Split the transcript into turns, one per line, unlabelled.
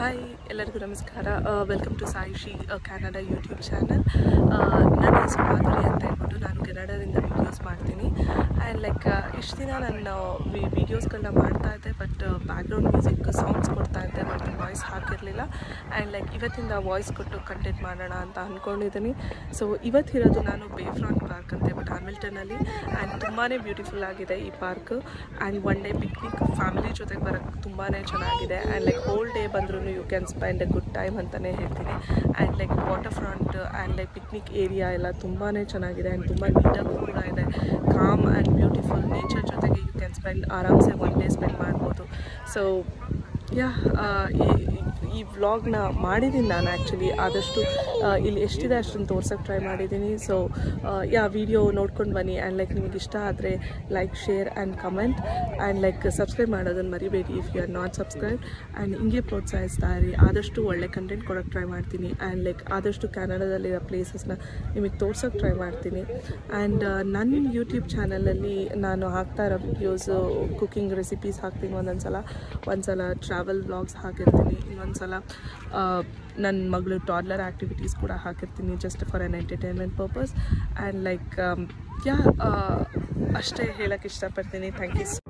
hi ಎಲ್ಲರಿಗೂ ನಮಸ್ಕಾರ welcome to Saishi Kannada YouTube channel ನನ್ನ ಹೆಸರು ಮಾಧುರಿ ಅಂತ ಹೇಳ್ಬಿಟ್ಟು ನಾನು ಕನ್ನಡದಿಂದ ವೀಡಿಯೋಸ್ ಮಾಡ್ತೀನಿ ಆ್ಯಂಡ್ ಲೈಕ್ ಇಷ್ಟು ದಿನ ನಾನು ವೀಡಿಯೋಸ್ಗಳನ್ನ ಮಾಡ್ತಾ ಇದ್ದೆ ಬಟ್ ಬ್ಯಾಕ್ಗ್ರೌಂಡ್ ಮ್ಯೂಸಿಕ್ ಸೌಂಡ್ಸ್ ಕೊಡ್ತಾ ಇದ್ದೆ ಬಟ್ ವಾಯ್ಸ್ ಹಾಕಿರಲಿಲ್ಲ ಆ್ಯಂಡ್ ಲೈಕ್ ಇವತ್ತಿಂದ ವಾಯ್ಸ್ ಕೊಟ್ಟು ಕಂಟೆಂಟ್ ಮಾಡೋಣ ಅಂತ ಅಂದ್ಕೊಂಡಿದ್ದೀನಿ ಸೊ ಇವತ್ತಿರೋದು ನಾನು ಬೇ ಫ್ರಾಂಟ್ ಪಾರ್ಕ್ ಅಂತ ಹೇಳ್ಬಿಟ್ಟು ಹ್ಯಾಮಿಲ್ಟನಲ್ಲಿ ಆ್ಯಂಡ್ ತುಂಬಾ ಬ್ಯೂಟಿಫುಲ್ ಆಗಿದೆ ಈ park and one day picnic family ಜೊತೆಗೆ ಬರೋಕ್ಕೆ ತುಂಬಾ ಚೆನ್ನಾಗಿದೆ ಆ್ಯಂಡ್ ಲೈಕ್ ಹೋಲ್ ಡೇ ಬಂದ್ರೂ you can spend a good time ಅಂತಲೇ ಹೇಳ್ತೀನಿ and like water front and like picnic area ಎಲ್ಲ ತುಂಬಾ ಚೆನ್ನಾಗಿದೆ ಆ್ಯಂಡ್ ತುಂಬ ನೀಟಾಗೂ ಕೂಡ ಇದೆ ಕಾಮ್ ಆ್ಯಂಡ್ ಬ್ಯೂಟಿಫುಲ್ ನೇಚರ್ ಜೊತೆಗೆ ಯು ಕ್ಯಾನ್ ಸ್ಪೆಂಡ್ ಆರಾಮ್ಸೆ ಒನ್ ಡೇ ಸ್ಪೆಂಡ್ ಮಾಡ್ಬೋದು ಸೊ ಯಾ ಈ ವ್ಲಾಗ್ನ ಮಾಡಿದ್ದೀನಿ ನಾನು ಆ್ಯಕ್ಚುಲಿ ಆದಷ್ಟು ಆ, ಇಲ್ಲಿ ಎಷ್ಟಿದೆ ಅಷ್ಟನ್ನು ತೋರ್ಸೋಕ್ಕೆ ಟ್ರೈ ಮಾಡಿದ್ದೀನಿ ಸೊ ಯಾ ವಿಡಿಯೋ ನೋಡ್ಕೊಂಡು ಬನ್ನಿ ಆ್ಯಂಡ್ ಲೈಕ್ ನಿಮಗೆ ಇಷ್ಟ ಆದರೆ like share and comment and like subscribe ಮಾಡೋದನ್ನು ಮರಿಬೇಡಿ if you are not subscribe and ಹಿಂಗೆ ಪ್ರೋತ್ಸಾಹಿಸ್ತಾ ಇರಿ ಆದಷ್ಟು ಒಳ್ಳೆ ಕಂಟೆಂಟ್ ಕೊಡೋಕ್ಕೆ ಟ್ರೈ ಮಾಡ್ತೀನಿ ಆ್ಯಂಡ್ ಲೈಕ್ ಆದಷ್ಟು ಕನ್ನಡದಲ್ಲಿರೋ ಪ್ಲೇಸಸ್ನ ನಿಮಗೆ ತೋರ್ಸೋಕ್ಕೆ ಟ್ರೈ ಮಾಡ್ತೀನಿ ಆ್ಯಂಡ್ ನನ್ನ ಯೂಟ್ಯೂಬ್ ಚಾನಲಲ್ಲಿ ನಾನು ಹಾಕ್ತಾ ಇರೋ ವಿಡಿಯೋಸು ಕುಕಿಂಗ್ ರೆಸಿಪೀಸ್ ಹಾಕ್ತೀನಿ ಒಂದೊಂದು ಸಲ ಒಂದು ಸಲ ಟ್ರಾವೆಲ್ ವ್ಲಾಗ್ಸ್ ಹಾಕಿರ್ತೀನಿ ಇನ್ನೊಂದು ಸಲ ನನ್ನ ಮಗಳು ಟಾಡ್ಲರ್ ಆ್ಯಕ್ಟಿವಿಟೀಸ್ ಕೂಡ ಹಾಕಿರ್ತೀನಿ just for on entertainment purpose and like ya ಅಷ್ಟೇ ಹೇಳೋಕ್ಕೆ ಇಷ್ಟಪಡ್ತೀನಿ ಥ್ಯಾಂಕ್ ಯು